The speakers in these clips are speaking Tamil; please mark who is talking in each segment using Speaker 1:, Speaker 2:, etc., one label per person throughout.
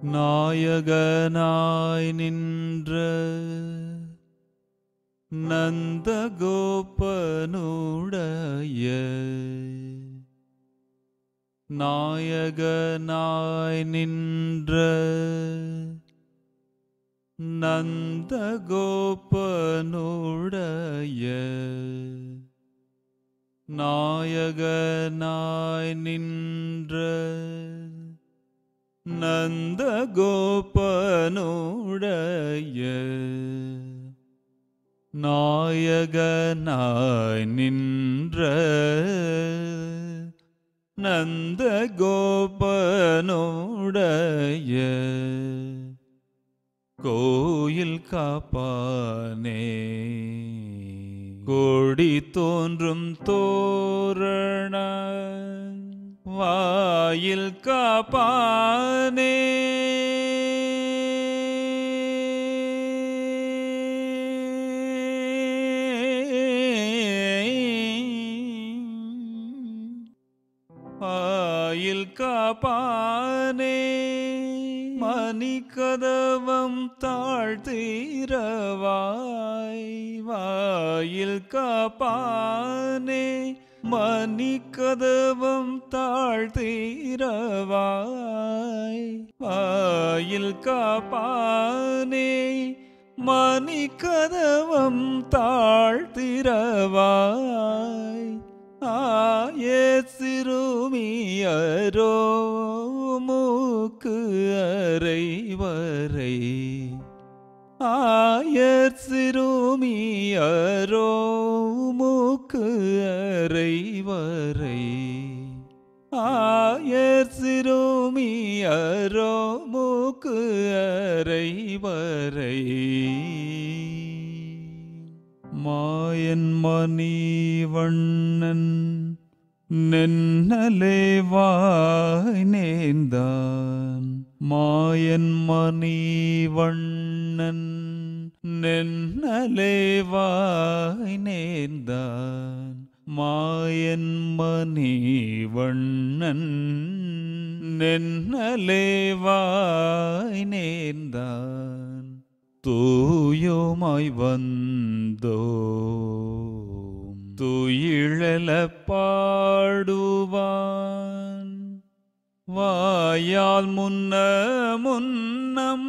Speaker 1: நாயகனாய் நின்ற நந்தகோபனுடைய நாயகனாய் நின்ற நந்தகோபனுடைய நாயகனாய் நின்ற நந்தகோபனுடைய நாயகனாய் நின்ற நந்தகோபனுடைய கோயில் காப்பானே கோடி தோன்றும் தோரண வாயில் காப்பானே வாயில் காப்பானே மணிக்கதவம் தாழ்த்தீரவாய் வாயில் காப்பானே மணிக்கதவம் தாழ்த்தீரவாய் வாயில் காப்பானே மணிக்கதவம் தாழ்த்திரவாய் ஆயே சிறுமியரோ மூக்கு அறைவரை ஆயர் சிறுமியரோ மூக்கு அறைவரை ஆயர் சிறுமியரோ மூக்கு அறைவரை மாயன் மணிவண்ணன் நென்னலே வாய் நேர்ந்தான் மாயன் மணிவண்ணன் நென்னலே வாய் நேர்ந்தான் மாயன் மணிவண்ணன் நென்னலே வாய் நேர்ந்தான் தூயோமாய் வந்தோ துயிழல பாடுவான் வாயால் முன்ன முன்னம்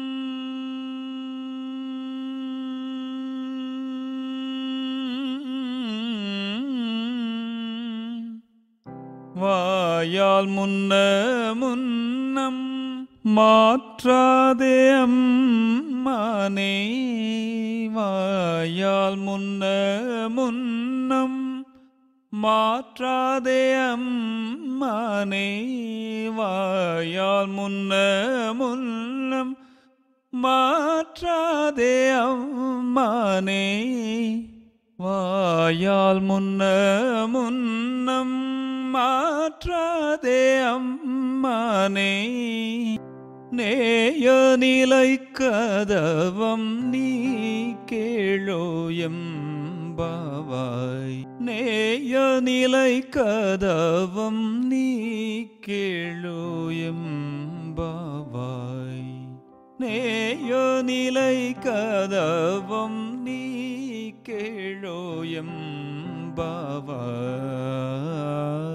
Speaker 1: வாயால் முன்ன முன்னம் மாற்றாதே அம்மானே வாயால் முன்ன முன்னம் மாற்றாதே அம்மானே வாயால் முன்ன முன்னம் மாற்றாதே அம்மானே வாயால் முன்ன முன்னம் மாற்றாதே அம்மானே நேய நிலை கதவம் நீ கேளோயம் பாவாய் நேய நிலை கதவம் நீ கேளோயம் பாவாய் நேய நிலை கதவம் நீ கேளோயம் பாவாய்